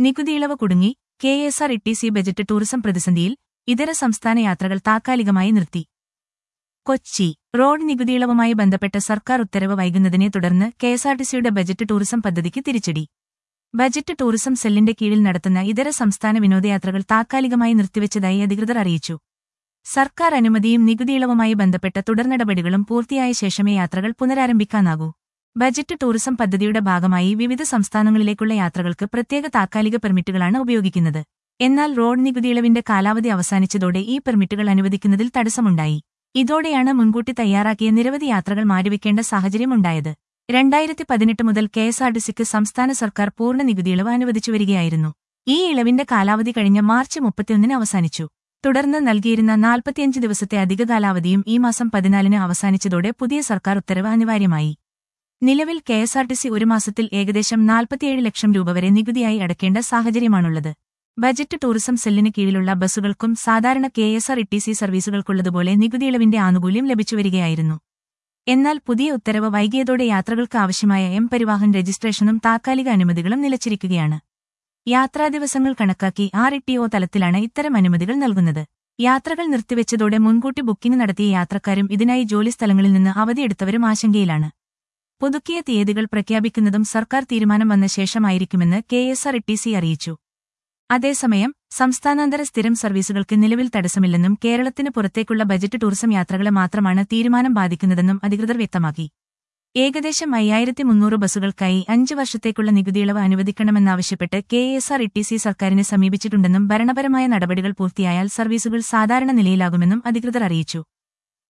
നികുതി ഇളവ് കുടുങ്ങി K S R E T C budget tourism പ്രതിസന്ധിയിൽ ഇതര സംസ്ഥാന യാത്രകൾ താൽക്കാലികമായി നിർത്തി കൊച്ചി റോഡ് നികുതി ഇളവുമായി ബന്ധപ്പെട്ട് സർക്കാർ ഉത്തരവ് വൈകുന്നതിനെ തുടർന്ന് കെഎസ്ആർടിസിയുടെ ബജറ്റ് ടൂറിസം പദ്ധതിക്ക് തിരിച്ചടി ബജറ്റ് ടൂറിസം സെല്ലിന്റെ കീഴിൽ നടത്തുന്ന ഇതര സംസ്ഥാന വിനോദയാത്രകൾ താൽക്കാലികമായി നിർത്തിവച്ചതായി അധികൃതർ അറിയിച്ചു സർക്കാർ അനുമതിയും നികുതി ഇളവുമായി ബന്ധപ്പെട്ട തുടർനടപടികളും പൂർത്തിയായ ശേഷമേ യാത്രകൾ പുനരാരംഭിക്കാനാകൂ ബജറ്റ് ടൂറിസം പദ്ധതിയുടെ ഭാഗമായി വിവിധ സംസ്ഥാനങ്ങളിലേക്കുള്ള യാത്രകൾക്ക് പ്രത്യേക താൽക്കാലിക പെർമിറ്റുകളാണ് ഉപയോഗിക്കുന്നത് എന്നാൽ റോഡ് നികുതി ഇളവിന്റെ കാലാവധി അവസാനിച്ചതോടെ ഈ പെർമിറ്റുകൾ അനുവദിക്കുന്നതിൽ തടസ്സമുണ്ടായി ഇതോടെയാണ് മുൻകൂട്ടി തയ്യാറാക്കിയ നിരവധി യാത്രകൾ മാറ്റിവെക്കേണ്ട സാഹചര്യമുണ്ടായത് രണ്ടായിരത്തി പതിനെട്ട് മുതൽ കെഎസ്ആർടിസിക്ക് സംസ്ഥാന സർക്കാർ പൂർണ്ണ നികുതി ഇളവ് അനുവദിച്ചു വരികയായിരുന്നു ഈ ഇളവിന്റെ കാലാവധി കഴിഞ്ഞ മാർച്ച് മുപ്പത്തിയൊന്നിന് അവസാനിച്ചു തുടർന്ന് നൽകിയിരുന്ന നാൽപ്പത്തിയഞ്ച് ദിവസത്തെ അധിക കാലാവധിയും ഈ മാസം പതിനാലിന് അവസാനിച്ചതോടെ പുതിയ സർക്കാർ ഉത്തരവ് അനിവാര്യമായി നിലവിൽ കെഎസ്ആർടിസി ഒരു മാസത്തിൽ ഏകദേശം നാൽപ്പത്തിയേഴ് ലക്ഷം രൂപ വരെ നികുതിയായി അടയ്ക്കേണ്ട സാഹചര്യമാണുള്ളത് ബജറ്റ് ടൂറിസം സെല്ലിന് കീഴിലുള്ള ബസ്സുകൾക്കും സാധാരണ K S R E T സി സർവീസുകൾക്കുള്ളതുപോലെ നികുതി ഇളവിന്റെ ആനുകൂല്യം ലഭിച്ചുവരികയായിരുന്നു എന്നാൽ പുതിയ ഉത്തരവ് വൈകിയതോടെ യാത്രകൾക്ക് ആവശ്യമായ എം പരിവാഹൻ രജിസ്ട്രേഷനും താൽക്കാലിക അനുമതികളും നിലച്ചിരിക്കുകയാണ് യാത്രാദിവസങ്ങൾ കണക്കാക്കി ആർ ഇ ടി ഒ തലത്തിലാണ് ഇത്തരം അനുമതികൾ നൽകുന്നത് യാത്രകൾ നിർത്തിവെച്ചതോടെ മുൻകൂട്ടി ബുക്കിംഗ് നടത്തിയ യാത്രക്കാരും ഇതിനായി ജോലിസ്ഥലങ്ങളിൽ നിന്ന് അവധിയെടുത്തവരും ആശങ്കയിലാണ് പുതുക്കിയ തീയതികൾ പ്രഖ്യാപിക്കുന്നതും സർക്കാർ തീരുമാനം വന്ന ശേഷമായിരിക്കുമെന്ന് K S R E T സി അറിയിച്ചു അതേസമയം സംസ്ഥാനാന്തര സ്ഥിരം സർവീസുകൾക്ക് നിലവിൽ തടസ്സമില്ലെന്നും കേരളത്തിന് പുറത്തേക്കുള്ള ബജറ്റ് ടൂറിസം യാത്രകളെ മാത്രമാണ് തീരുമാനം ബാധിക്കുന്നതെന്നും അധികൃതർ വ്യക്തമാക്കി ഏകദേശം അയ്യായിരത്തി മുന്നൂറ് ബസ്സുകൾക്കായി അഞ്ച് വർഷത്തേക്കുള്ള നികുതിയിളവ് അനുവദിക്കണമെന്നാവശ്യപ്പെട്ട് K S R E T സി സർക്കാരിനെ സമീപിച്ചിട്ടുണ്ടെന്നും ഭരണപരമായ നടപടികൾ പൂർത്തിയായാൽ സർവീസുകൾ സാധാരണ നിലയിലാകുമെന്നും അധികൃതർ അറിയിച്ചു